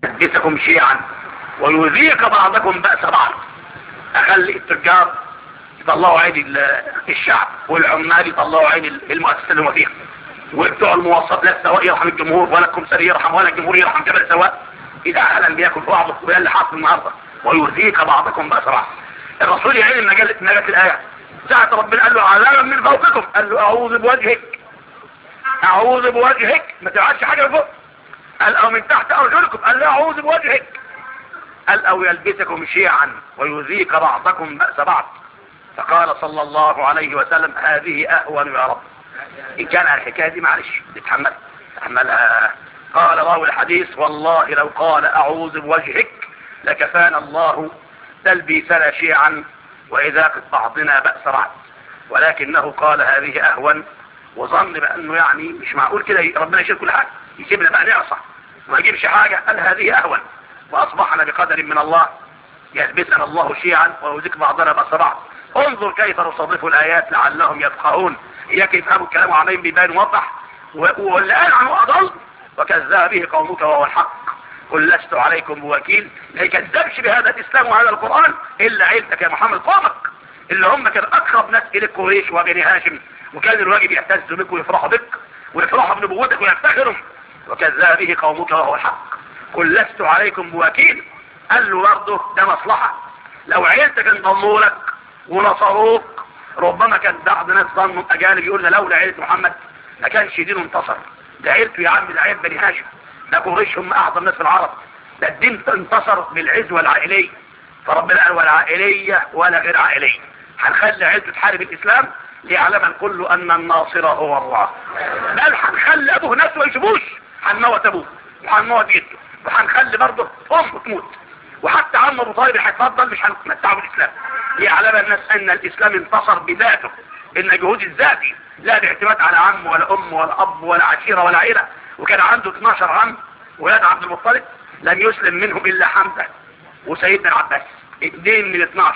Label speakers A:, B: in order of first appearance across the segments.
A: يلبسكم شيعا ويذيق بعضكم بأس بعض اخلي التجار يطلعوا عين الشعب والعمال يطلعوا عين المؤسسة اللي هم فيها وبتوع المواصلات لا السواق يرحم الجمهور ولا الكمساري يرحم ولا الجمهور يرحم جبل السواق اذا اهلا بياكل في بعضه وده اللي حاصل النهارده ويذيق بعضكم بأس بعض الرسول يعين المجال نجت الايه ساعة ربنا قال له عذابا من فوقكم قال له اعوذ بوجهك اعوذ بوجهك ما تبعتش حاجة فوق قال او من تحت ارجلكم قال له اعوذ بوجهك قال او يلبسكم شيعا ويذيق بعضكم بأس بعض فقال صلى الله عليه وسلم هذه اهون يا رب ان كان الحكاية دي معلش تتحمل تحملها قال راوي الحديث والله لو قال اعوذ بوجهك لكفانا الله تلبيسنا شيعا واذاقة بعضنا بأس بعض ولكنه قال هذه اهون وظن بانه يعني مش معقول كده ربنا يشيل كل حاجة يسيبنا بقى نعصى وما يجيبش حاجة قال هذه اهون واصبحنا بقدر من الله يلبسنا الله شيعا ويذيق بعضنا بأس بعض انظر كيف نصرف الايات لعلهم يفقهون اياك يفهموا الكلام وعمالين بيبان وضح واللي قال عنه اضل وكذب به قومك وهو الحق قل لست عليكم بوكيل ما يكذبش بهذا الاسلام وهذا القرآن الا عيلتك يا محمد قومك اللي هم كان اقرب ناس اليك قريش وبني هاشم وكان الواجب يعتزوا بك ويفرحوا بك ويفرحوا بنبوتك ويفتخروا وكذب به قومك وهو الحق قل لست عليكم بوكيل قال له برضه ده مصلحة لو عيلتك انضموا لك ونصروك ربما كان بعض ناس ظنوا اجانب يقول لولا عيلة محمد ما كانش دينه انتصر ده عيلته يا عم ده عيلة بني هاشم ده قريش هم اعظم ناس في العرب ده الدين انتصر بالعز والعائلية فربنا قال ولا عائلية ولا غير عائلية هنخلي عيلته تحارب الاسلام ليعلم الكل ان الناصر هو الله بل هنخلي ابوه ناس ما يشوفوش هنموت ابوه وهنموت جده وهنخلي برضه امه تموت وحتى عم ابو طالب هيتفضل مش هنتمتعه بالاسلام ليعلم الناس ان الاسلام انتصر بذاته ان جهود الذاتي لا باعتماد على عم ولا ام ولا اب ولا عشيرة ولا عيلة وكان عنده 12 عم ولاد عبد المطلب لم يسلم منهم الا حمزة وسيدنا العباس اثنين من 12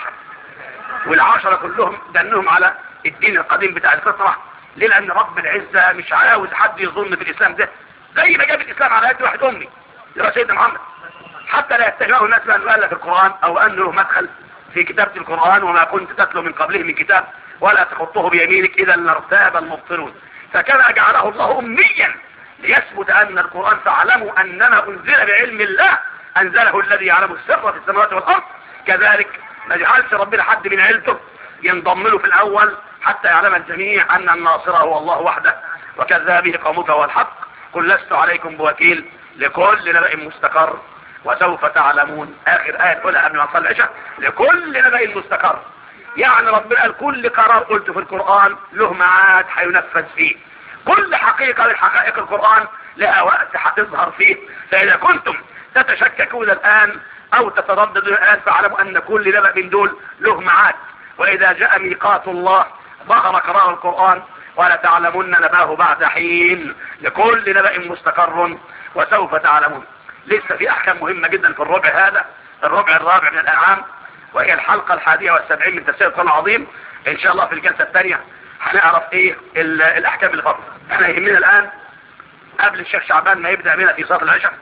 A: والعشرة كلهم دنهم على الدين القديم بتاع الفطرة ليه لان رب العزة مش عاوز حد يظن في الاسلام ده زي ما جاب الاسلام على يد واحد امي يبقى سيدنا محمد حتى لا يتهمه الناس بأنه قال في القرآن أو أنه له مدخل في كتابة القرآن وما كنت تتلو من قبله من كتاب ولا تخطه بيمينك إذا لارتاب المبطلون فكما جعله الله أميا ليثبت أن القرآن فاعلموا أنما أنزل بعلم الله أنزله الذي يعلم السر في السماوات والأرض كذلك ما جعلش ربنا حد من عيلته ينضم له في الأول حتى يعلم الجميع أن الناصر هو الله وحده وكذا به قومك هو الحق قل لست عليكم بوكيل لكل نبأ مستقر وسوف تعلمون اخر آية تقولها قبل ما نصلي العشاء لكل نبأ مستقر يعني ربنا قال كل قرار قلته في القرآن له ميعاد هينفذ فيه كل حقيقة من حقائق القرآن لها وقت هتظهر فيه فإذا كنتم تتشككون الآن أو تترددون الآن فاعلموا أن كل نبأ من دول له ميعاد وإذا جاء ميقات الله ظهر قرار القرآن ولا تعلمن نباه بعد حين لكل نبأ مستقر وسوف تعلمون لسه في احكام مهمة جدا في الربع هذا الربع الرابع من الانعام وهي الحلقة الحادية والسبعين من تفسير القرآن العظيم ان شاء الله في الجلسة الثانية هنعرف ايه الاحكام اللي فضل احنا يهمنا الان قبل الشيخ شعبان ما يبدأ بنا في صلاة العشاء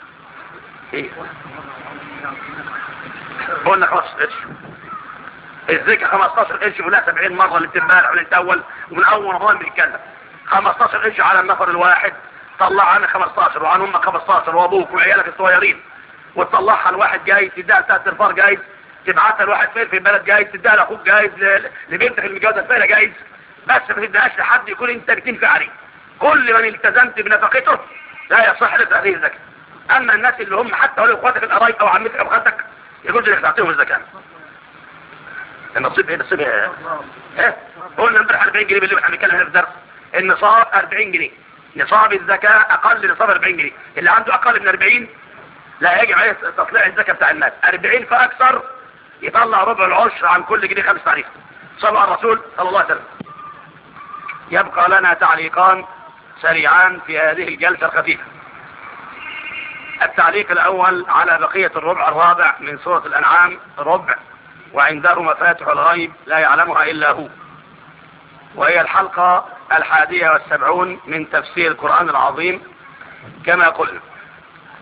A: ايه قلنا 15 قرش الذكر 15 قرش ولا 70 مرة اللي بتنبالع واللي اول ومن اول رمضان بنتكلم 15 قرش على النفر الواحد طلع عنك 15 وعن امك 15 وابوك وعيالك الصغيرين وتطلعها لواحد جاي تديها ثلاث ارفار جايز تبعتها لواحد فين في البلد جايز تديها لاخوك جايز لبنتك المتجوزه الفيله جايز بس ما تديهاش لحد يكون انت بتنفع عليه كل من التزمت بنفقته لا يصح لك هذه الزكاه اما الناس اللي هم حتى ولو اخواتك القرايب او عمتك او خالتك يجوز لك تعطيهم الزكاه النصيب ايه النصيب ايه ايه قلنا امبارح 40 جنيه باللي احنا بنتكلم هنا في الدرس النصاب 40 جنيه نصاب الزكاة اقل نصاب 40 جنيه اللي عنده اقل من 40 لا يجب عليه تطلع الزكاة بتاع الناس 40 فاكثر يطلع ربع العشر عن كل جنيه خمس تعريف صلى على الرسول صلى الله عليه وسلم يبقى لنا تعليقان سريعان في هذه الجلسة الخفيفة التعليق الاول على بقية الربع الرابع من سورة الانعام ربع وعنده مفاتح الغيب لا يعلمها الا هو وهي الحلقة الحادية والسبعون من تفسير القرآن العظيم كما قلنا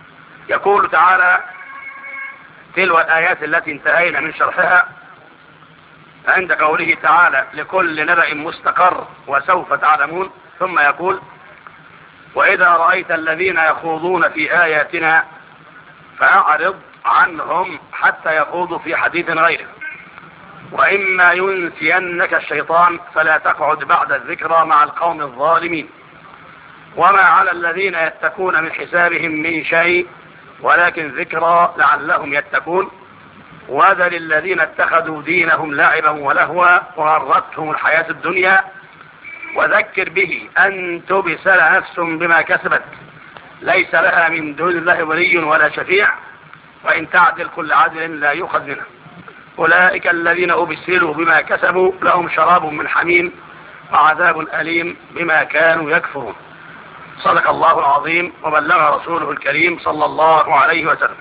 A: يقول تعالى تلو الآيات التي انتهينا من شرحها عند قوله تعالى لكل نبأ مستقر وسوف تعلمون ثم يقول وإذا رأيت الذين يخوضون في آياتنا فأعرض عنهم حتى يخوضوا في حديث غيره وإما ينسينك الشيطان فلا تقعد بعد الذكرى مع القوم الظالمين وما على الذين يتقون من حسابهم من شيء ولكن ذكرى لعلهم يتقون وذل الذين اتخذوا دينهم لعبا ولهوا وغرتهم الحياة الدنيا وذكر به أن تبسل نفس بما كسبت ليس لها من دون الله ولي ولا شفيع وإن تعدل كل عدل لا يؤخذ منها أولئك الذين أبسلوا بما كسبوا لهم شراب من حميم وعذاب أليم بما كانوا يكفرون صدق الله العظيم وبلغ رسوله الكريم صلى الله عليه وسلم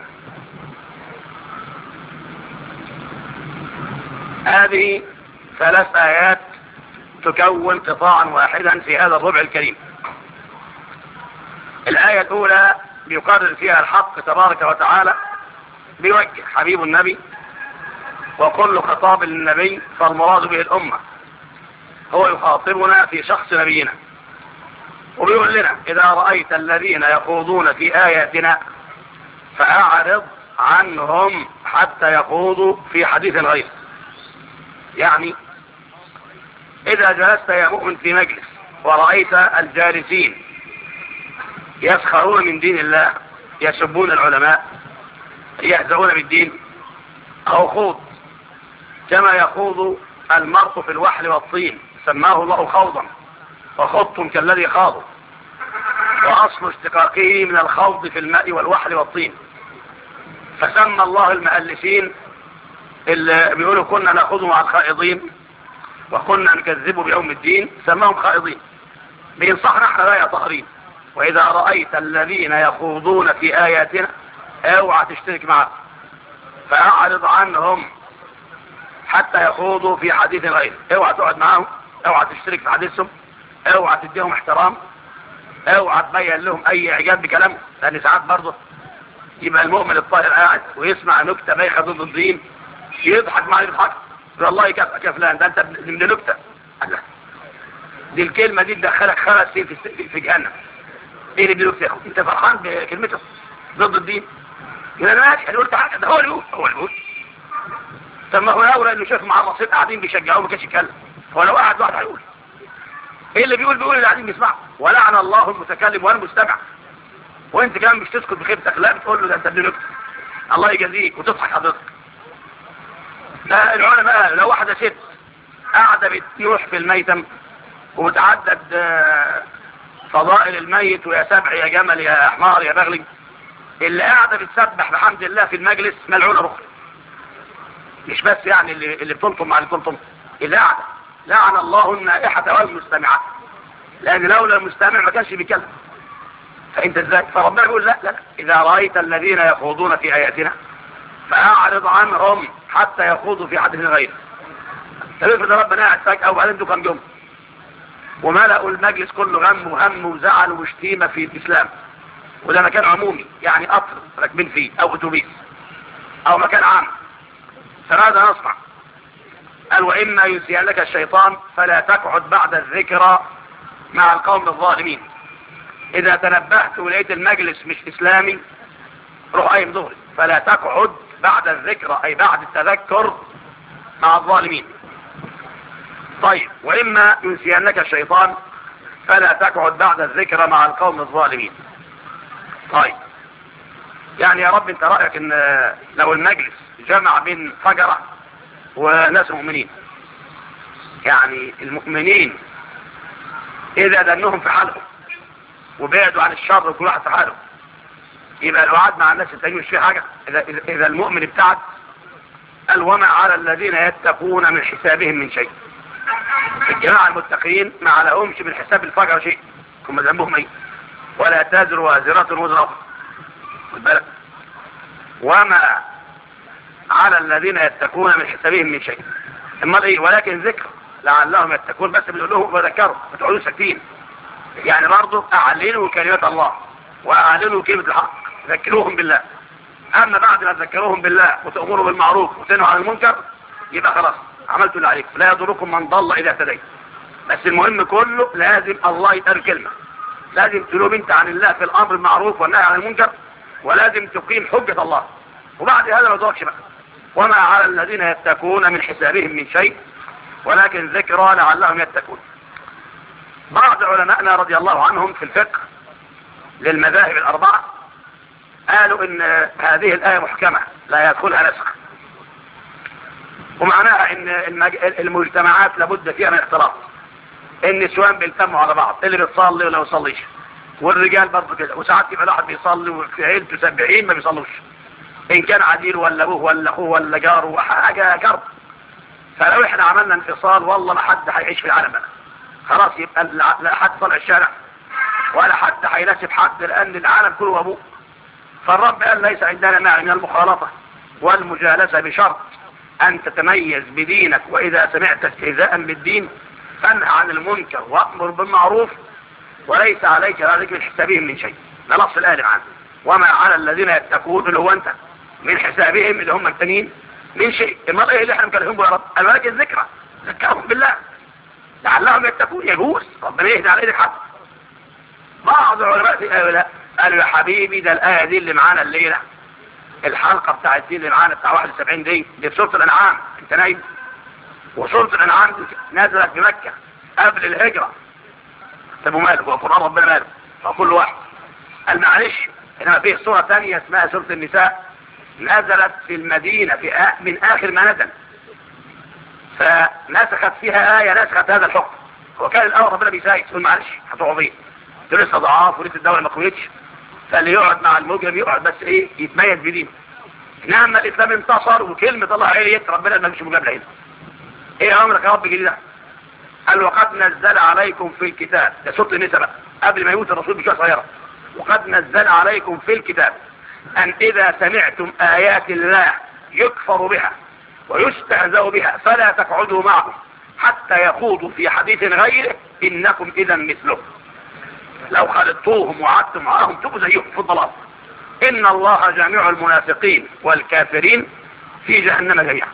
A: هذه ثلاث آيات تكون قطاعا واحدا في هذا الربع الكريم الآية الأولى بيقرر فيها الحق تبارك وتعالى بيوجه حبيب النبي وكل خطاب للنبي فالمراد به الأمة هو يخاطبنا في شخص نبينا وبيقول لنا إذا رأيت الذين يخوضون في آياتنا فأعرض عنهم حتى يخوضوا في حديث غير يعني إذا جلست يا مؤمن في مجلس ورأيت الجالسين يسخرون من دين الله يسبون العلماء يهزؤون بالدين أو خوض كما يخوض المرء في الوحل والطين سماه الله خوضا وخضتم كالذي خاضوا وأصل اشتقاقه من الخوض في الماء والوحل والطين فسمى الله المؤلفين اللي بيقولوا كنا ناخذ مع الخائضين وكنا نكذب بيوم الدين سماهم خائضين بينصحنا احنا لا يا طاهرين واذا رأيت الذين يخوضون في اياتنا اوعى تشترك معهم فاعرض عنهم حتى يخوضوا في حديث غيره اوعى تقعد معاهم اوعى تشترك في حديثهم اوعى تديهم احترام اوعى تبين لهم اي اعجاب بكلامهم لان ساعات برضه يبقى المؤمن الطاهر قاعد ويسمع نكته بايخه ضد الدين يضحك مع يضحك يقول الله يكافئك يا فلان ده انت من نكته الله دي الكلمه دي تدخلك خمس سنين في في جهنم ايه اللي نكته يا اخو انت فرحان بكلمته ضد الدين يقول انا ماشي انا قلت حاجه ده هو اللي يقول هو اللي يقول طب ما هو الاول انه شاف مع الرصيد قاعدين بيشجعوه ما كانش يتكلم هو لو قعد واحد هيقول ايه اللي بيقول بيقول اللي قاعدين بيسمعوا ولعن الله المتكلم والمستمع وانت كمان مش تسكت بخيبتك لا بتقول له ده انت ابن نكته الله يجازيك وتضحك حضرتك لا العلماء لو واحده ست قاعده بتنوح في الميتم وبتعدد فضائل الميت ويا سبع يا جمل يا حمار يا بغلي اللي قاعده بتسبح بحمد الله في المجلس ملعونه اخرى مش بس يعني اللي اللي بتلطم مع اللي بتلطم اللي قاعده لعن الله النائحه والمستمعه لان لولا المستمع ما كانش بيتكلم فانت ازاي فربنا يقول لا لا اذا رايت الذين يخوضون في اياتنا فاعرض عنهم حتى يخوضوا في حدث غيره طب افرض ربنا قاعد فجاه وبعدين انتوا كام يوم وملأوا المجلس كله غم وهم وزعل وشتيمه في الاسلام وده مكان عمومي يعني قطر راكبين فيه او اتوبيس او مكان عام فماذا نصنع قال واما ينسينك الشيطان فلا تقعد بعد الذكرى مع القوم الظالمين اذا تنبهت ولقيت المجلس مش اسلامي روح قايم ظهري فلا تقعد بعد الذكرى اي بعد التذكر مع الظالمين طيب واما ينسينك الشيطان فلا تقعد بعد الذكرى مع القوم الظالمين طيب يعني يا رب انت رأيك ان لو المجلس جمع بين فجرة وناس مؤمنين يعني المؤمنين اذا دنهم في حالهم وبعدوا عن الشر وكل واحد في حاله يبقى لو قعد مع الناس التانيين مش في حاجة اذا, إذا المؤمن ابتعد قال وما على الذين يتقون من حسابهم من شيء الجماعة المتقين ما عليهمش من حساب الفجر شيء هم ذنبهم ايه ولا تزر وازرة وزر اخرى خد بالك وما على الذين يتقون من حسابهم من شيء امال ايه ولكن ذكر لعلهم يتقون بس بيقول لهم بذكروا ما تقعدوش ساكتين يعني برضه اعلنوا كلمة الله واعلنوا كلمة الحق ذكروهم بالله اما بعد ما تذكروهم بالله وتأمروا بالمعروف وتنهوا عن المنكر يبقى خلاص عملتوا اللي عليكم لا يضركم من ضل اذا اهتديت بس المهم كله لازم الله يتقال كلمة لازم تلوم انت عن الله في الامر المعروف والنهي عن المنكر ولازم تقيم حجة الله وبعد هذا ما يدركش بقى وما على الذين يتقون من حسابهم من شيء ولكن ذكرى لعلهم يتقون بعض علمائنا رضي الله عنهم في الفقه للمذاهب الأربعة قالوا ان هذه الآية محكمة لا يدخلها نسخ ومعناها ان المجتمعات لابد فيها من اختلاط النسوان بيلتموا على بعض اللي بيصلي ولا يصليش والرجال برضه كده وساعات يبقى واحد بيصلي وفي عيلته سبعين ما بيصلوش ان كان عديل ولا ابوه ولا اخوه ولا جاره حاجه كرب فلو احنا عملنا انفصال والله ما حد هيعيش في العالم بقى خلاص يبقى لا حد طلع الشارع ولا حد هيناسب حد لان العالم كله ابوه فالرب قال ليس عندنا معنى من المخالطه والمجالسه بشرط ان تتميز بدينك واذا سمعت استهزاء بالدين فانهى عن المنكر وامر بالمعروف وليس عليك ذلك من حسابهم من شيء ده نص الايه عنه وما على الذين يتقون اللي هو انت من حسابهم اللي هم التانيين من شيء المرأة ايه اللي احنا مكلفين يا رب الملك الذكرى ذكرهم بالله لعلهم يتقون يجوز ربنا يهدي على ايدك حد بعض العلماء في هؤلاء قالوا يا حبيبي ده الايه دي اللي معانا الليله الحلقه بتاعت دي اللي معانا بتاع 71 دي دي في سوره الانعام انت نايم وسوره الانعام نزلت في مكه قبل الهجره طب وماله هو قران ربنا ماله فكل واحد قال معلش انما فيه سوره ثانيه اسمها سوره النساء نزلت في المدينه في آ... من اخر ما نزل فنسخت فيها ايه نسخت هذا الحكم وكان الاول ربنا بيسايس يقول معلش هتقعوا ايه دول لسه ضعاف ولسه الدوله ما قويتش فاللي يقعد مع المجرم يقعد بس ايه يتميز بدينه انما الاسلام انتصر وكلمه الله عليت ربنا ما فيش مجابله هنا ايه امرك يا رب جديد قال وقد نزل عليكم في الكتاب ده سوره النساء بقى قبل ما يموت الرسول بشويه صغيره وقد نزل عليكم في الكتاب ان اذا سمعتم ايات الله يكفر بها ويستهزأ بها فلا تقعدوا معهم حتى يخوضوا في حديث غيره انكم اذا مثلهم لو خلطوهم وقعدتم معاهم تبقوا زيهم في الضلال ان الله جامع المنافقين والكافرين في جهنم جميعا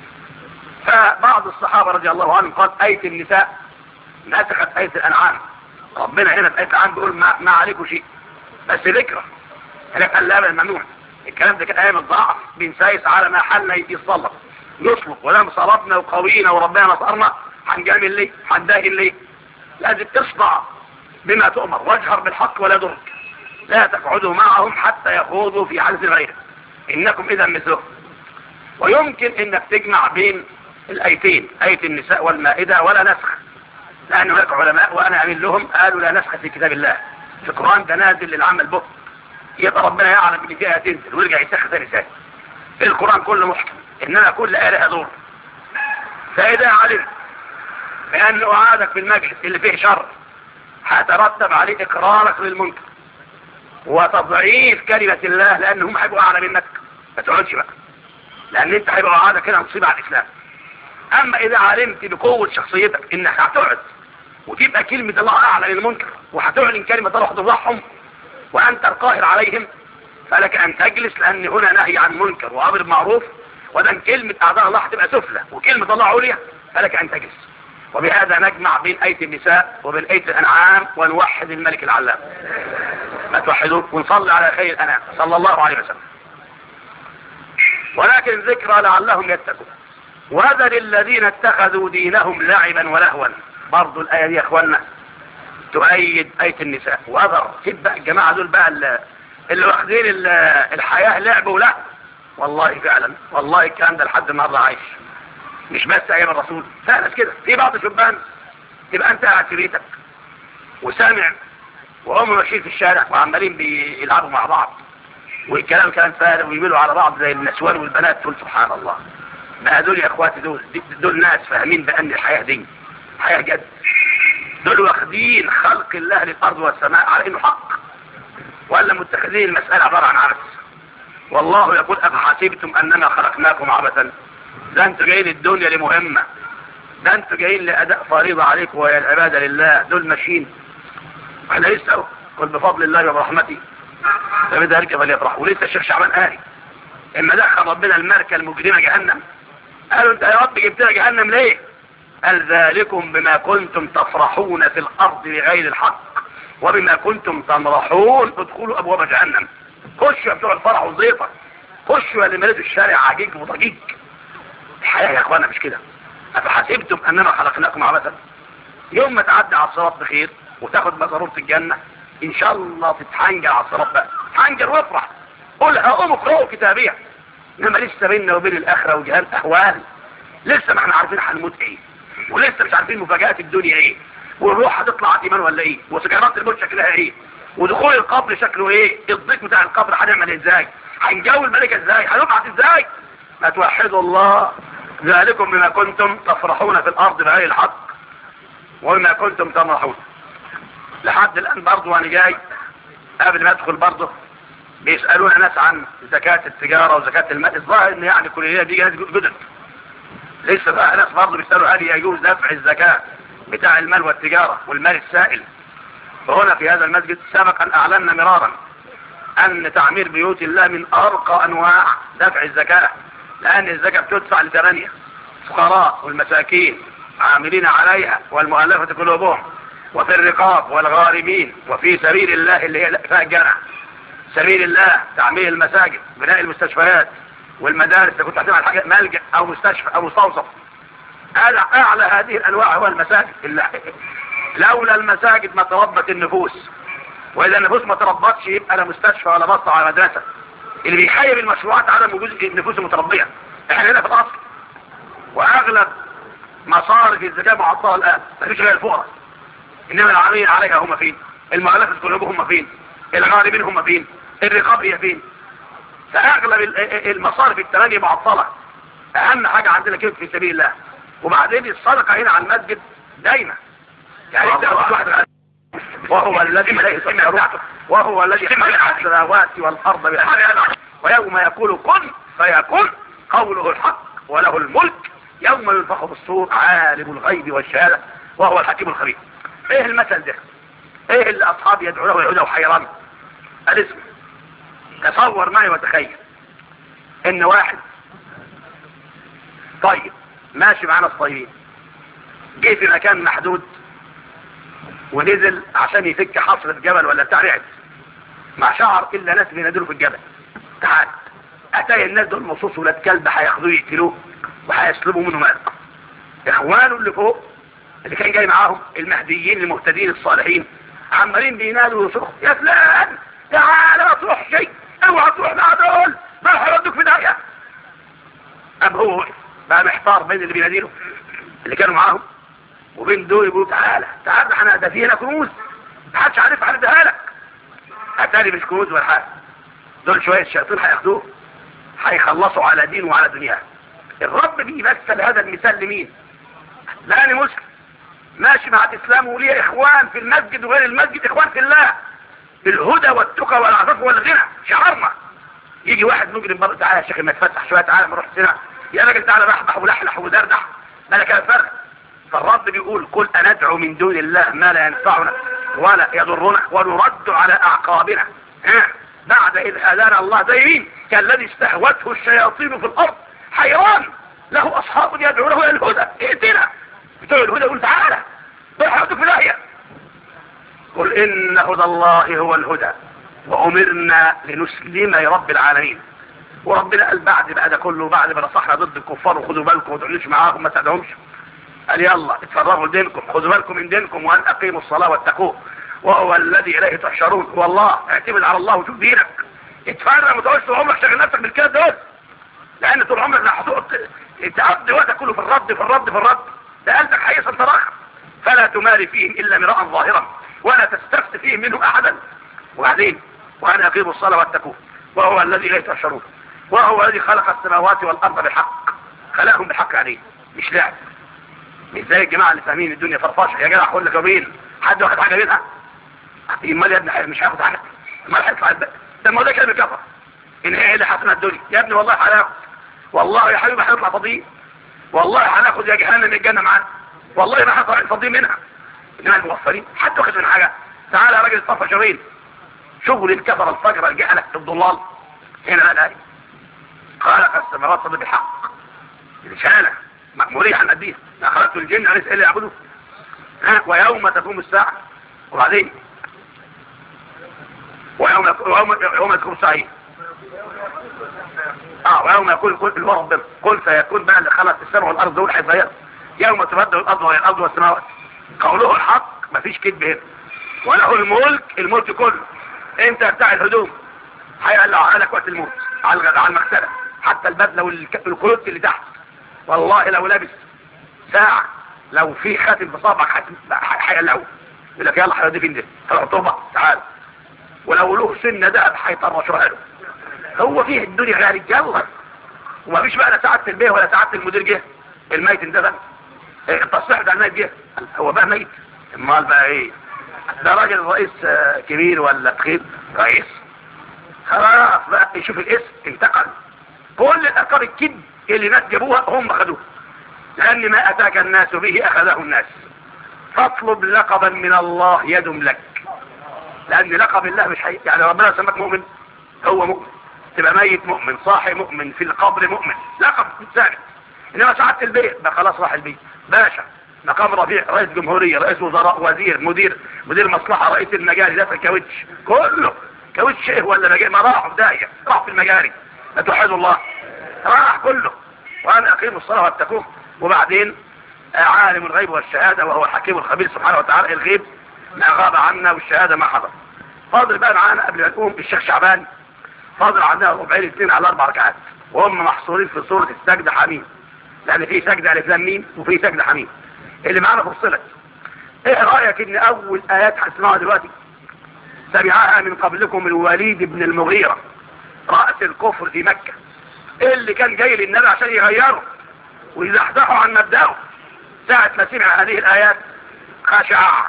A: فبعض الصحابة رضي الله عنهم قال آية النساء نسخت آية الأنعام ربنا هنا في آية الأنعام بيقول ما, ما عليكم شيء بس ذكرى هناك قال لا ابدا ممنوع الكلام ده كان ايام الضعف بنسايس على ما حالنا يتصلب نصلب ولما صلبنا وقوينا وربنا نصرنا هنجامل ليه هنداهن ليه لازم تصدع بما تؤمر واجهر بالحق ولا ضرك لا تقعدوا معهم حتى يخوضوا في حدث غيره انكم اذا مثلهم ويمكن انك تجمع بين الايتين ايه النساء والمائده ولا نسخ لان هناك علماء وانا امين لهم قالوا لا نسخ في كتاب الله في القران ده نازل للعمل به يبقى ربنا يعلم ان فيها تنزل ويرجع يسخ ثاني ثاني القران كله محكم انما كل ايه لها دور فاذا علمت بان قعادك في المجلس اللي فيه شر هيترتب عليه اقرارك للمنكر وتضعيف كلمة الله لان هيبقوا اعلى منك ما تقعدش بقى لان انت هيبقى قاعدة كده مصيبة على الاسلام اما اذا علمت بقوة شخصيتك انك هتقعد وتبقى كلمة الله اعلى للمنكر وهتعلن كلمة الله وتفضحهم وانت القاهر عليهم فلك ان تجلس لان هنا نهي عن منكر وامر معروف ودام كلمة اعداء الله هتبقى سفلى وكلمة الله عليا فلك ان تجلس وبهذا نجمع بين آية النساء وبين آية الأنعام ونوحد الملك العلام ما توحدوا ونصلي على خير الأنام صلى الله عليه وسلم ولكن ذكرى لعلهم يتقون وذل الذين اتخذوا دينهم لعبا ولهوا برضو الآية دي يا اخوانا تؤيد آية النساء وأذر تبقى الجماعة دول بقى اللي واخدين الحياة لعب ولهو والله فعلا والله الكلام ده لحد النهارده عايش مش بس ايام الرسول فعلا كده في بعض الشبان تبقى انت قاعد في بيتك وسامع وهم ماشيين في الشارع وعمالين بيلعبوا مع بعض والكلام كلام فارغ ويميلوا على بعض زي النسوان والبنات تقول سبحان الله ما دول يا اخواتي دول دول ناس فاهمين بان الحياه دي حياه جد دول واخدين خلق الله للارض والسماء على انه حق ولا متخذين المساله عباره عن عبث والله يقول افحسبتم انما خلقناكم عبثا ده انتوا جايين الدنيا لمهمة ده انتوا جايين لأداء فريضة عليكم وهي العبادة لله دول ماشيين احنا لسه قل بفضل الله وبرحمته فبذلك فليفرح ولسه الشيخ شعبان قال اما دخل ربنا المركه المجرمه جهنم قالوا انت يا رب جبتنا جهنم ليه قال ذلكم بما كنتم تفرحون في الارض بغير الحق وبما كنتم تمرحون ادخلوا ابواب جهنم خشوا يا بتوع الفرح والزيطه خشوا يا اللي مليتوا الشارع عجيج وضجيج الحياه يا اخوانا مش كده افحسبتم انما خلقناكم عبثا يوم ما تعدي على الصراط بخير وتاخد مزارورة الجنة ان شاء الله تتحنجر على الصراط بقى تحنجر وافرح قول هقوم اقرأوا كتابية انما لسه بيننا وبين الاخرة وجهان اهوال لسه ما احنا عارفين هنموت ايه ولسه مش عارفين مفاجآت الدنيا ايه والروح هتطلع على الايمان ولا ايه وسكرات الموت شكلها ايه ودخول القبر شكله ايه الضيق بتاع القبر هنعمل ازاي هنجاوب الملكة ازاي هنبعث ازاي ما توحدوا الله ذلكم بما كنتم تفرحون في الارض بغير الحق وبما كنتم تمرحون لحد الان برضه وانا جاي قبل ما ادخل برضه بيسالونا ناس عن زكاة التجارة وزكاة المال الظاهر ان يعني كلية دي ناس جدد لسه بقى ناس برضه بيسالوا هل يجوز دفع الزكاة بتاع المال والتجارة والمال السائل فهنا في هذا المسجد سبقا اعلنا مرارا ان تعمير بيوت الله من ارقى انواع دفع الزكاة لان الزكاة بتدفع لثمانية الفقراء والمساكين عاملين عليها والمؤلفة قلوبهم وفي الرقاب والغارمين وفي سبيل الله اللي هي فيها الجنة سبيل الله تعمير المساجد بناء المستشفيات والمدارس اللي كنت هتعمل على حاجة ملجأ او مستشفى او مستوصف هذا اعلى هذه الانواع هو المساجد اللي لولا المساجد ما تربت النفوس واذا النفوس ما تربتش يبقى لا مستشفى ولا مصنع ولا مدرسة اللي بيخيب المشروعات عدم وجود النفوس المتربية احنا هنا في الاصل واغلب مصارف الزكاة معطلة الان مفيش غير الفقراء انما العاملين عليها هم فين المؤلفة قلوبهم هم فين الغارمين هم فين الرقاب هي فين فاغلب المصارف الثمانية معطلة اهم حاجة عندنا كيف في سبيل الله وبعدين الصدقة هنا على المسجد دايما يعني انت واحد وهو الذي وهو الذي خلق السماوات والارض بالحق ويوم يقول كن فيكون قوله الحق وله الملك يوم ينفخ في الصور عالم الغيب والشهاده وهو الحكيم الخبير ايه المثل ده ايه اللي اصحابي يدعونه ويعوده حيران الاسم تصور معي وتخيل ان واحد طيب ماشي معانا الطيبين جه في مكان محدود ونزل عشان يفك حصر الجبل ولا بتاع رعد ما شعر الا ناس بينادلوا في الجبل تعال اتاي الناس دول مصوص ولاد كلب هياخدوه يقتلوه وهيسلبوا منه مال اخوانه اللي فوق اللي كان جاي معاهم المهديين المهتدين الصالحين عمالين بينادوا ويصرخوا يا فلان تعال ما تروح شيء اوعى تروح مع دول ما هيودوك في داهيه ام هو وقف بقى محتار بين اللي بيناديله اللي كانوا معاهم وبين دول يقولوا تعالى تعالى احنا ده في هنا كنوز محدش عارف هنديها لك اتاري مش كنوز ولا حاجه دول شويه الشياطين هياخدوه هيخلصوا على دين وعلى دنياه الرب بيمثل هذا المثال لمين لاني مسلم ماشي مع الاسلام وليه اخوان في المسجد وغير المسجد اخوان في الله بالهدى والتقى والعفاف والغنى شعارنا يجي واحد مجرم برضه تعالى يا شيخ ما تفتح شويه تعالى نروح سنة يا راجل تعالى رحبح ولحلح ودردح مالك الفرق فالرب بيقول قل أندعو من دون الله ما لا ينفعنا ولا يضرنا ونرد على أعقابنا ها بعد إذ هدانا الله زي مين كالذي استهوته الشياطين في الأرض حيران له أصحاب يدعونه إلى الهدى ائتنا بتوع الهدى يقول تعالى ضحكتك في داهية قل إن هدى الله هو الهدى وأمرنا لنسلم لرب العالمين وربنا قال بعد بقى ده كله بعد ما نصحنا ضد الكفار وخدوا بالكم وما تقولوش معاهم ما تعدهمش قال يلا اتفرغوا لدينكم خذوا بالكم من دينكم وان اقيموا الصلاه واتقوه وهو الذي اليه تحشرون والله اعتمد على الله وشوف دينك اتفرغ ما تقولش طول عمرك شغل نفسك بالكده دول لان طول عمرك هتقعد تقضي وقتك كله في الرد في الرد في الرد ده قلبك هيصل تراخر فلا تماري فيهم الا مراء ظاهرا ولا تستفت فيهم منهم احدا وبعدين وان اقيموا الصلاه واتقوه وهو الذي اليه تحشرون وهو الذي خلق السماوات والارض بالحق خلقهم بالحق عليه مش لعب مش زي الجماعه اللي فاهمين الدنيا فرفشه يا جدع اقول لك يومين حد واخد حاجه منها امال يا ابني مش هياخد حاجه امال هيطلع الباقي ده ما ده كلمه كفر ان هي اللي حسنه الدنيا يا ابني والله هناخد والله يا حبيبي هنطلع فاضيين والله هناخد يا جهنم من الجنه معانا والله ما هنطلع فاضيين منها انما الموفرين حد واخد من حاجه تعالى يا راجل اتصفى شوين شغل الكفر الفجر الجهلة الضلال هنا بقى الآية خلق السماوات بالحق رسالة مأمورية عن أديها أخذت الجن عن اللي يعبدوا ها ويوم تقوم الساعة وبعدين ويوم يوم يوم تقوم الساعة اه ويوم يقول كل اللي هو ربنا قل سيكون بقى اللي خلق السماء والارض دول هيتغير يوم تبدل الارض وهي الارض والسماوات قوله الحق مفيش كذب هنا وله الملك الملك كله انت بتاع الهدوم هيقلع لك وقت الموت على على المغسله حتى البدله والكلوت اللي تحت والله لو لابس ساعه لو في خاتم في صابعك هيقلعوه يقول لك يلا هيودي فين ده طبعا تعال ولو له سنه دهب هيطرشوها له هو فيه الدنيا غالي يلا وما فيش بقى لا سعاده البيه ولا سعاده المدير جه الميت اندفن التصحيح ده الميت جه هو بقى ميت امال بقى ايه ده راجل رئيس كبير ولا تخيب رئيس خلاص بقى يشوف الاسم انتقل كل الالقاب الكذب اللي الناس جابوها هم خدوها لان ما اتاك الناس به اخذه الناس فاطلب لقبا من الله يدم لك لان لقب الله مش حقيقي يعني ربنا سماك مؤمن هو مؤمن تبقى ميت مؤمن صاحي مؤمن في القبر مؤمن لقب ثابت انما سعادة البيت بقى خلاص راح البيت باشا مقام رفيع رئيس جمهورية رئيس وزراء وزير مدير مدير مصلحة رئيس المجاري ده في الكاوتش كله كاوتش ايه ولا مجاري ما راحوا بداية راح في المجاري لا توحدوا الله راح كله وانا اقيم الصلاة واتقوه وبعدين عالم الغيب والشهادة وهو الحكيم الخبير سبحانه وتعالى الغيب ما غاب عنا والشهادة ما حضر فاضل بقى معانا قبل ما نقوم الشيخ شعبان فاضل عندنا ربعين اثنين على اربع ركعات وهم محصورين في سورة السجدة حميم لان في سجدة الف لام ميم وفي سجدة حميم اللي معانا فصلت ايه رأيك ان اول ايات هتسمعها دلوقتي سمعها من قبلكم الوليد بن المغيرة رأس الكفر في مكة اللي كان جاي للنبي عشان يغيره ويزحزحه عن مبدأه ساعة ما سمع هذه الايات خشع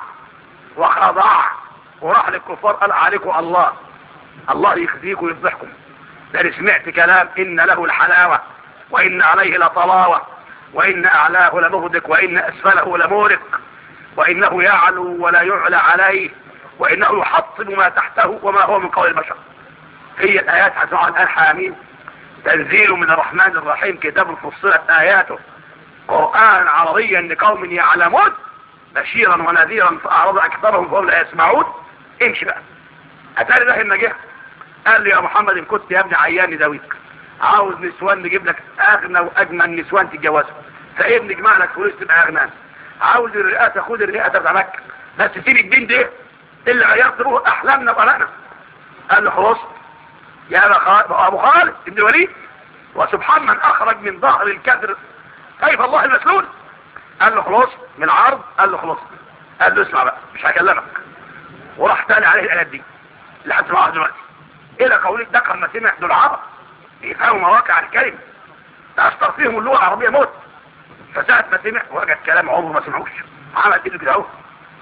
A: وخضع وراح للكفار قال عليكم الله الله يخزيكم ويفضحكم لأن سمعت كلام إن له الحلاوة وإن عليه لطلاوة وإن أعلاه لمهدك وإن أسفله لمورق وإنه يعلو ولا يعلى عليه وإنه يحطم ما تحته وما هو من قول البشر هي الآيات هتسمعها الآن حامين تنزيل من الرحمن الرحيم كتاب فصلت آياته قرآن عربيا لقوم يعلمون بشيرا ونذيرا فأعرض أكثرهم فهم لا يسمعون امشي بقى أتاري ده النجاح قال لي يا محمد ان كنت يا ابني عيان نداويك عاوز نسوان نجيب لك اغنى واجمل نسوان تتجوزها فايه نجمع لك فلوس تبقى اغنى عاوز الرئاسه خد الرئاسه بتاع مكه بس سيب الدين ده اللي غيرت روح احلامنا وقلقنا قال له خلاص يا ابو خالد ابن الوليد وسبحان من اخرج من ظهر الكدر كيف الله المسلول قال له خلاص من عرض قال له خلاص قال له اسمع بقى مش هكلمك وراح تاني عليه الايات دي لحد ما دلوقتي الى قولك ده لما سمع دول عرب يفهموا مواقع الكلمة ده اشتر فيهم اللغة العربية موت فساعة ما سمع وجد كلام عمره ما سمعوش عمل ايده كده اهو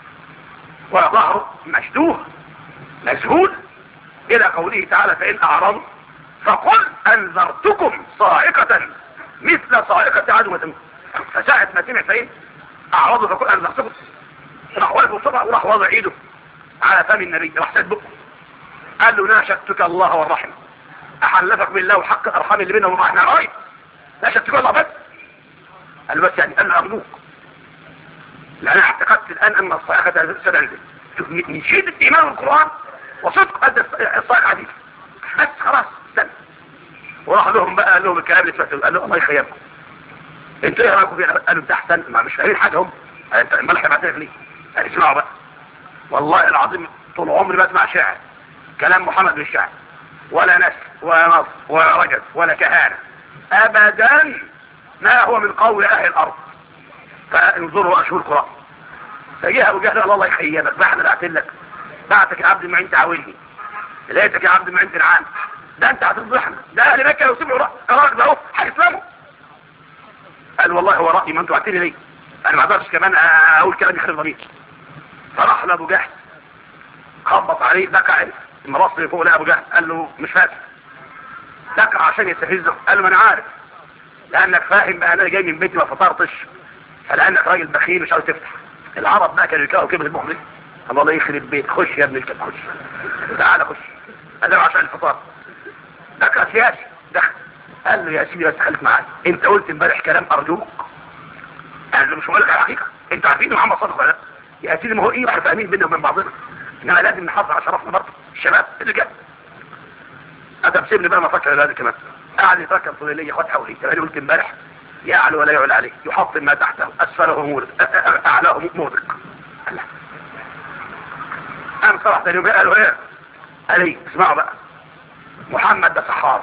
A: وظهره مشدوه مذهول الى قوله تعالى فان اعرضوا فقل انذرتكم صاعقة مثل صاعقة عاد وثمود فساعة ما سمع فين اعرضوا فقل انذرتكم راح واقف بسرعة وراح وضع ايده على فم النبي راح سد بقه قال له ناشدتك الله والرحم احلفك بالله وحق الارحام اللي بينهم احنا قرايب ناشدتك الله بس قال له بس يعني قال له ارجوك لان انا اعتقدت الان ان الصيحه ستنزل شوف من شده ايمان القران وصدق قد الصيحه عزيز بس خلاص استنى وراح لهم بقى قال لهم الكلام اللي سمعته قال له الله يخيبكم انتوا ايه رايكم فيه قالوا ده احسن ما مش فاهمين حاجه هم انت امال هيبعتها ليه قال اسمعوا بقى والله العظيم طول عمري بسمع شعر كلام محمد بن الشاعر ولا نسل ولا نص ولا رجل ولا كهانة ابدا ما هو من قول اهل الارض فانظروا اشهر القرآن فجاء ابو جهل قال الله يخيبك بقى احنا بعت لك بعتك يا عبد المعين تعاوني لقيتك يا عبد المعين تنعان ده انت هتفضحنا ده اهل مكه لو سمعوا قرارك ده اهو هيسلموا قال والله هو رايي ما انتوا بعتني ليه انا ما اقدرش كمان اقول كلام يخرب ضميري فراح لابو جهل خبط عليه دكع المرص اللي فوق ابو جهل قال له مش فاكر دكع عشان يستفزه قال له ما انا عارف لانك فاهم بقى انا جاي من بيتي ما فطرتش فلانك راجل بخيل مش عاوز تفتح العرب بقى كانوا يكرهوا كلمه المخ دي الله يخرب بيت خش يا ابن الكلب خش تعال خش هذا عشان الفطار ده كان سياسي دخل قال له يا سيدي بس خليك معايا انت قلت امبارح كلام ارجوك انا مش بقول لك على الحقيقه انت عارفين محمد صادق ولا لا يا سيدي ما هو ايه احنا فاهمين بينا وبين بعضنا انما لازم نحافظ على شرفنا برضه الشباب اللي جاي ادم سيبني بقى ما افكر هذا كمان قاعد يتركب طول الليل ياخد حولي تبقى قلت امبارح يعلو ولا يعلى عليه يحطم ما تحته اسفله مورد اعلاه مورد الله قام صلاح تاني يوم قالوا ايه قال ايه اسمعوا بقى محمد ده سحار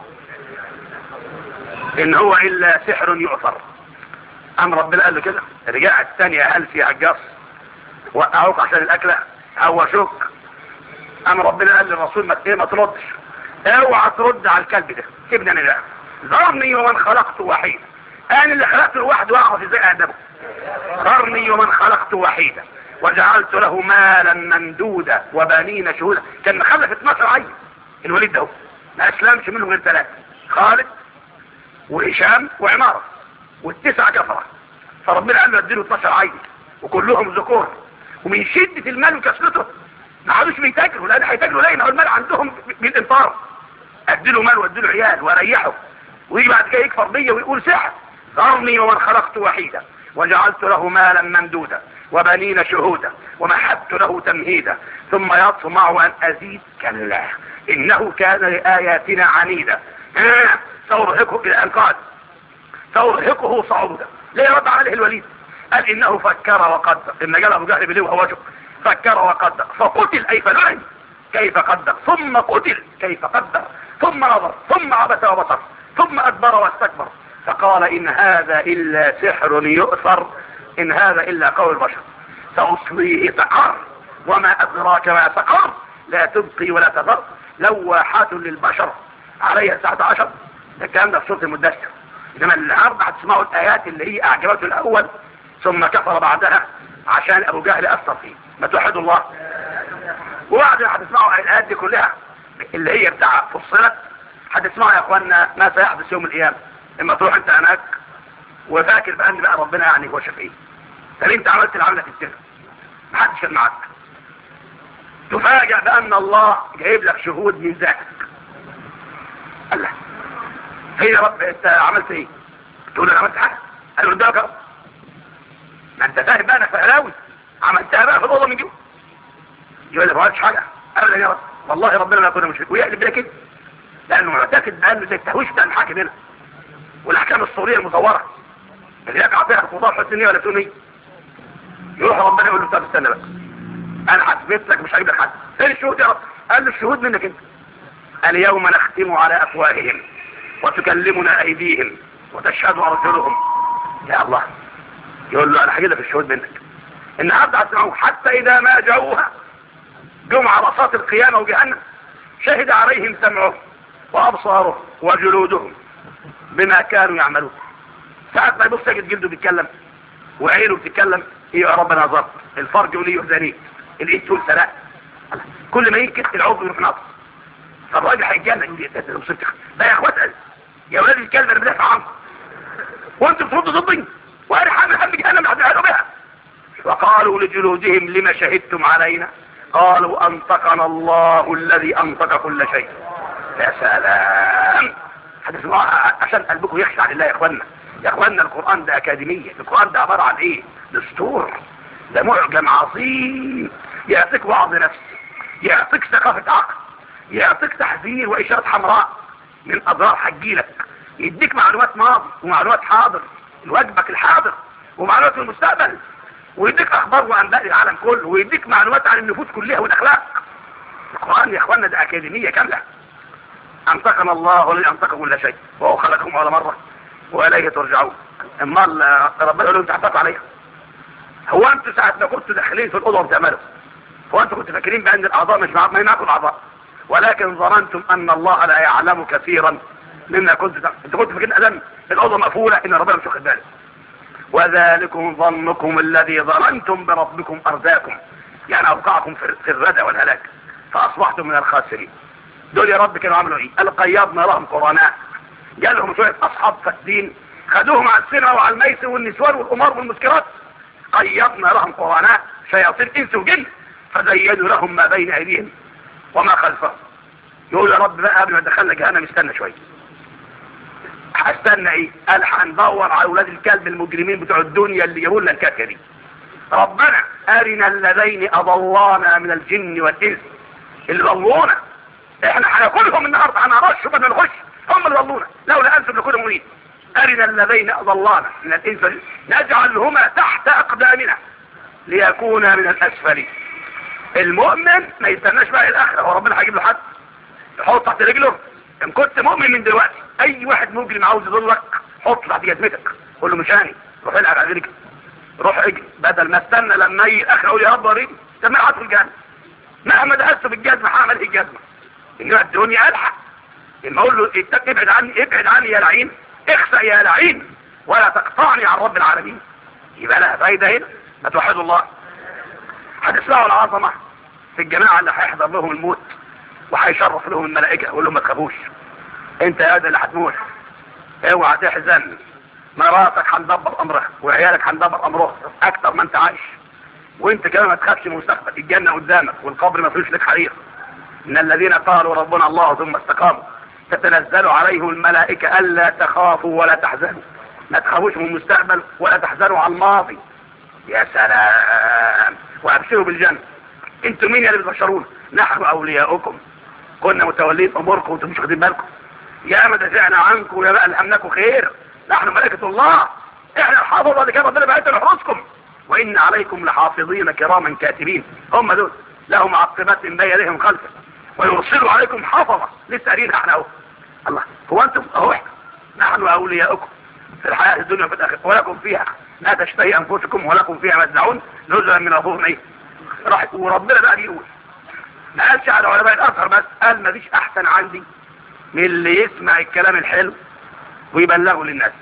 A: ان هو الا سحر يؤثر قام ربنا قال له كده رجعت الثانية ألف يا عجاص وقعوك عشان الأكلة عوشوك قام ربنا قال للرسول ما ايه ما تردش اوعى ترد على الكلب ده سيبني انا بقى ذرني ومن خلقت وحيدا انا اللي خلقته لوحده واعرف ازاي ادبه ذرني ومن خلقت وحيدا وجعلت له مالا ممدودا وبنين شهودا كان خلف 12 عين الوليد ده ما اسلمش منهم غير ثلاثه خالد وهشام وعماره والتسعه كفره فربنا قال له اديله 12 عين وكلهم ذكور ومن شده المال وكسرته ما عادوش بيتاجروا لان هيتاجروا ليه المال عندهم بالانفار اديله مال واديله عيال واريحه ويجي بعد كده يكفر بيا ويقول سحر ذرني ومن خلقت وحيدا وجعلت له مالا ممدودا وبنين شهودا ومحبت له تمهيدا ثم يطمع ان ازيد كلا انه كان لاياتنا عنيدا آه سارهقه الى القاد سارهقه صعودا ليه رد عليه الوليد قال انه فكر وقدر ان جاء ابو جهل بليه وهو وجهه فكر وقدر فقتل اي فلعن كيف قدر ثم قتل كيف قدر ثم نظر ثم عبس وبصر ثم ادبر واستكبر فقال ان هذا الا سحر يؤثر ان هذا الا قول البشر سأصليه سقر وما ادراك ما سقر لا تبقي ولا تذر لواحات للبشر عليها الساعة عشر ده الكلام ده في سورة المدثر انما النهارده هتسمعوا الايات اللي هي اعجبته الاول ثم كفر بعدها عشان ابو جهل اثر فيه ما توحدوا الله وبعدين هتسمعوا الايات دي كلها اللي هي بتاع فصلت هتسمعوا يا اخوانا ما سيحدث يوم القيامه اما تروح انت هناك وفاكر بقى ان بقى ربنا يعني هو شفيع طب انت عملت العمله في السنه محدش كان معاك تفاجأ بأن الله جايب لك شهود من ذاتك الله هي يا رب انت عملت ايه تقول انا عملت حاجه قال له قدامك اهو ما انت فاهم بقى انا فهلاوي عملتها بقى في الاوضه من جوه يقول لي ما عملتش حاجه ابدا يا رب والله ربنا ما كنا مشركين ويقلب بيها كده لانه معتقد بانه زي التهويش بتاع الحاكم هنا والاحكام الصوريه المزوره اللي يقع فيها القضاء الحسينيه ولا سنيه يروح ربنا يقول له طب استنى بقى انا هثبت لك مش هجيب لك حد فين الشهود يا رب قال له الشهود منك انت اليوم نختم على افواههم وتكلمنا ايديهم وتشهد ارجلهم يا الله يقول له انا هجيب لك الشهود منك النهارده هتسمعوه حتى اذا ما جاءوها جم عرصات القيامه وجهنم شهد عليهم سمعهم وابصارهم وجلودهم بما كانوا يعملون ساعة ما يبص يجد جلده بيتكلم وعينه بتتكلم ايه يا رب انا ظبط الفرج يقول لي يحزني الايد تقول سلاء كل ما ينكت العضو يروح ناقص فالراجل هيتجنن يقول لي ده ده مصيبتي ده يا اخوات يا ولاد الكلب انا بدافع عنكم وانتم بتردوا ضدي وانا حامل هم جهنم هتعملوا بها وقالوا لجلودهم لما شهدتم علينا قالوا انطقنا الله الذي انطق كل شيء يا سلام هتسمعوها عشان قلبكم يخشع لله يا اخوانا يا اخوانا القرآن ده اكاديمية القرآن ده عبارة عن ايه دستور ده معجم عظيم يعطيك وعظ نفس يعطيك ثقافة عقل يعطيك تحذير واشارة حمراء من اضرار هتجيلك يديك معلومات ماضي ومعلومات حاضر لواجبك الحاضر ومعلومات المستقبل ويديك اخبار وانباء العالم كله ويديك معلومات عن النفوس كلها والاخلاق القرآن يا اخوانا ده اكاديمية كاملة انطقنا الله الذي انطق كل شيء وهو خلقكم على مرة واليه ترجعون اما ربنا يقول له انت حطيت عليها هو انتوا ساعة ما كنتوا داخلين في الاوضه وبتعملوا هو انتوا كنتوا فاكرين بان الاعضاء مش مع... ما معكم الاعضاء ولكن ظننتم ان الله لا يعلم كثيرا مما كنتوا انتوا كنتوا فاكرين ادم الاوضه مقفوله ان ربنا مش واخد باله وذلكم ظنكم الذي ظننتم بربكم ارداكم يعني اوقعكم في الردى والهلاك فاصبحتم من الخاسرين دول يا رب كانوا عملوا ايه قال قيضنا لهم قرناء جالهم شويه اصحاب فاسدين خدوهم على السنة وعلى الميسر والنسوان والقمار والمسكرات قيضنا لهم قرناء شياطين انس وجن فزينوا لهم ما بين ايديهم وما خلفهم يقول يا رب بقى قبل ما دخلنا جهنم استنى شويه هستنى ايه قال هندور على اولاد الكلب المجرمين بتوع الدنيا اللي يقول لنا الكافيه دي ربنا ارنا اللذين اضلانا من الجن والانس اللي ضلونا احنا هناكلهم النهارده هنرش بدل نخش هم اللي ضلونا لولا انتم لكل مريد ارنا اللذين اضلانا من الانس والجن نجعلهما تحت اقدامنا ليكونا من الاسفلين المؤمن ما يستناش بقى الاخره هو ربنا هيجيب له حد يحط تحت رجله ان كنت مؤمن من دلوقتي اي واحد مجرم عاوز يضلك حط تحت جزمتك قول له مش هاني روح العب على رجلك روح اجري بدل ما استنى لما يجي الاخر اقول يا رب وريني طب ما هدخل الجنه مهما دهست في الجزمه هعمل ايه الجزمه انما الدنيا الحق لما اقول له اتق- ابعد عني ابعد عني يا لعين اخسأ يا لعين ولا تقطعني عن رب العالمين يبقى لها فايده هنا ما توحدوا الله هتسمعوا العظمه في الجماعه اللي هيحضر لهم الموت وهيشرف لهم الملائكه يقول لهم ما تخافوش انت يا ده اللي هتموت اوعى تحزن مراتك هندبر امرها وعيالك هندبر امرهم اكتر ما انت عايش وانت كمان ما تخافش من المستقبل الجنه قدامك والقبر ما فيهوش لك حريق ان الذين قالوا ربنا الله ثم استقاموا تتنزل عليهم الملائكه الا تخافوا ولا تحزنوا ما تخافوش من المستقبل ولا تحزنوا على الماضي يا سلام وابشروا بالجنه انتم مين يا اللي بتبشرونا نحن اولياؤكم كنا متولين اموركم وانتم مش واخدين بالكم يا ما دافعنا عنكم يا بقى الهمناكم خير نحن ملائكة الله احنا الحافظة اللي كان ربنا بعتنا لحرسكم وان عليكم لحافظين كراما كاتبين هم دول لهم معقبات من بين يديهم خلفه ويرسلوا عليكم حافظة لسه قاريين احنا اهو الله هو انتم اهو احنا نحن اولياؤكم في الحياة الدنيا وفي الاخرة ولكم فيها لا تشتهي انفسكم ولكم فيها ما تدعون نزلا من غفور ايه راح وربنا بقى بيقول ما قالش على علماء الازهر بس قال ما فيش احسن عندي من اللي يسمع الكلام الحلو ويبلغه للناس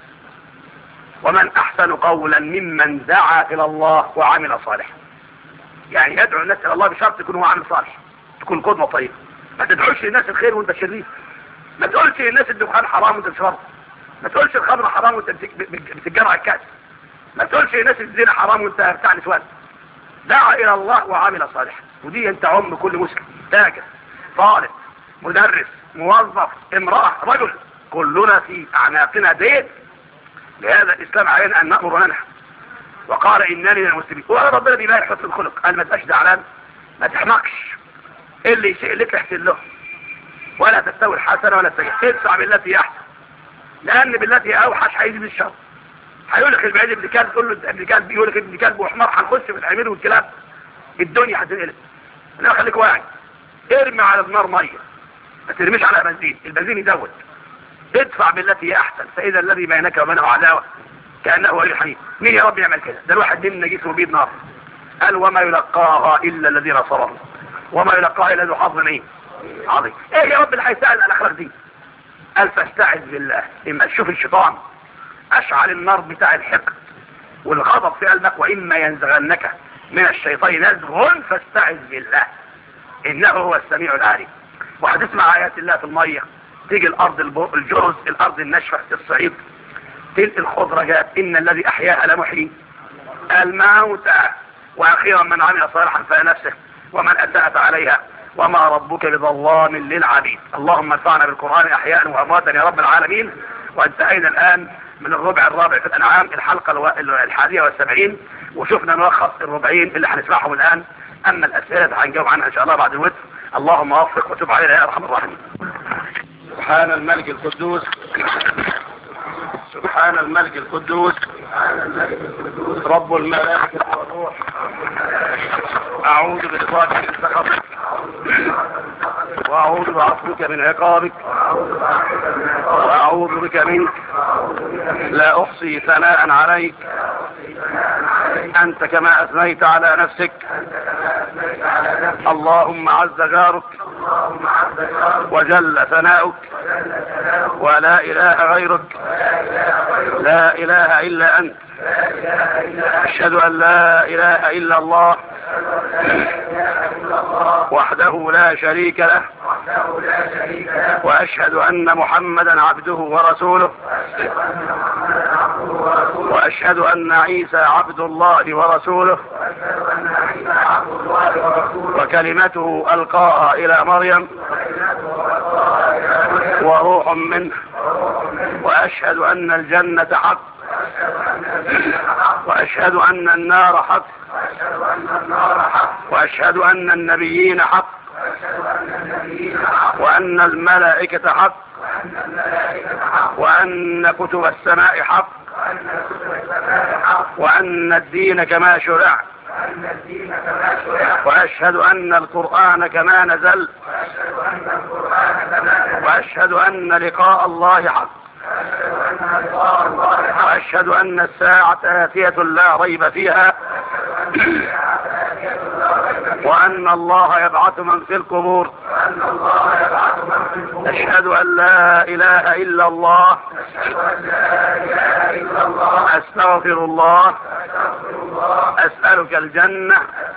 A: ومن احسن قولا ممن دعا الى الله وعمل صالحا يعني يدعو الناس الى الله بشرط يكون هو عامل صالح تكون قدوه طيبه ما تدعوش للناس الخير وانت شرير ما تقولش للناس الدخان حرام وانت بتشرب ما تقولش الخمر حرام وانت بتك- بت- بتتجرع على الكاس ما تقولش للناس الزنا حرام وانت بتاع نسوان دعا الى الله وعمل صالحا ودي انت عم كل مسلم تاجر طالب مدرس موظف امرأة رجل كلنا في اعناقنا دين لهذا الاسلام علينا ان نأمر وننهى وقال انني من المسلمين وقال ربنا بيبارك حسن الخلق قال ما تبقاش زعلان ما تحمقش اللي يسيء لك احسن له ولا تستوي الحسنه ولا السيئه ادفع بالتي هي احسن لان بالتي هي اوحش هيجي بالشر هيقول لك البعيد ابن كلب تقول له ابن كلب يقول لك ابن كلب وحمار هنخش في الحمير والكلاب الدنيا هتنقلب انما خليك واعي ارمي على النار ميه ما ترميش على بنزين البنزين يزود ادفع بالتي هي احسن فاذا الذي بينك وبينه عداوه كانه ولي حميد مين يا رب يعمل كده ده الواحد منا جسمه بيد نار قال وما يلقاها الا الذين صبروا وما يلقاها الا ذو حظ ايه عظيم ايه يا رب اللي هيسال الاخلاق دي قال فاستعذ بالله اما تشوف الشيطان اشعل النار بتاع الحقد والغضب في قلبك واما ينزغنك من الشيطان نزغ فاستعذ بالله انه هو السميع العليم وهتسمع ايات الله في الميه تيجي الارض الب- الجرز الارض الناشفه الصعيد تلك الخضرجات ان الذي احياها لمحيي الموتى واخيرا من عمل صالحا فلنفسه ومن اساء فعليها وما ربك بظلام للعبيد اللهم انفعنا بالقران احياء وامواتا يا رب العالمين وانتهينا الان من الربع الرابع في الانعام الحلقه الو- الحادية والسبعين وشفنا نلخص الربعين اللي هنسمعهم الان اما الاسئله هنجاوب عنها ان شاء الله بعد الوتر اللهم وفق وتب علينا يا ارحم الراحمين سبحان الملك القدوس سبحان الملك القدوس رب الملائكة والروح أعوذ برضاك من سخطك وأعوذ بعفوك من عقابك وأعوذ بك منك لا أحصي ثناء عليك أنت كما أثنيت على نفسك اللهم عز جارك وجل ثناؤك ولا إله غيرك لا إله إلا أنت أشهد أن لا إله إلا الله وحده لا شريك له وأشهد أن محمدا عبده ورسوله وأشهد أن عيسى عبد الله ورسوله وكلمته ألقاها إلى مريم وروح منه وأشهد أن الجنة حق وأشهد أن النار حق وأشهد أن النبيين حق وأن الملائكة حق وأن كتب السماء حق وأن الدين كما شرع وأشهد أن القرآن كما نزل وأشهد أن لقاء الله حق وأشهد أن الساعة آتية لا ريب فيها وأن الله يبعث من في القبور أشهد أن لا إله إلا الله أستغفر الله أسألك الجنة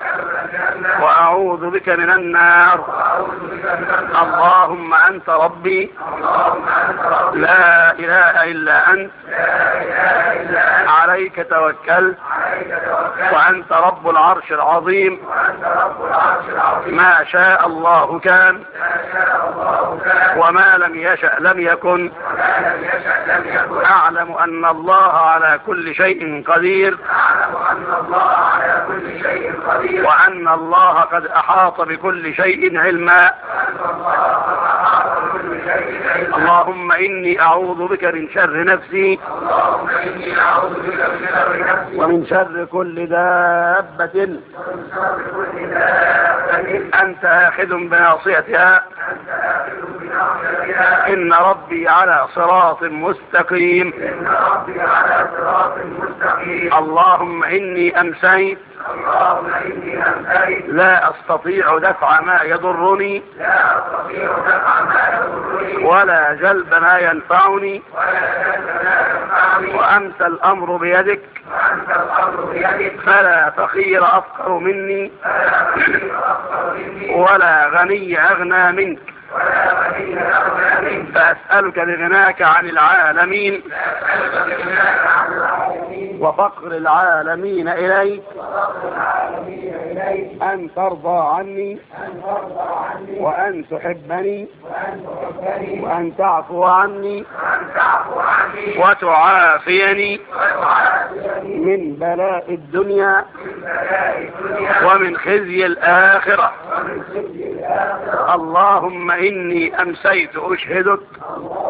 A: وأعوذ بك من النار اللهم أنت ربي لا إله إلا أنت عليك توكلت وأنت رب العرش العظيم ما شاء الله كان وما لم يشأ لم يكن أعلم أن الله على كل شيء قدير وأن الله قد أحاط بكل شيء علما اللهم إني أعوذ بك من شر نفسي ومن شر كل دابة أنت آخذ بناصيتها إن ربي على صراط مستقيم اللهم إني أمسيت لا أستطيع دفع ما يضرني ولا جلب ما ينفعني وأمسى الأمر بيدك فلا فقير أفقر مني ولا غني أغنى منك فأسألك بغناك عن العالمين وفقر العالمين إليك أن ترضى عني وأن تحبني وأن تعفو عني وتعافيني من بلاء الدنيا ومن خزي الآخرة اللهم إني أمسيت أشهدك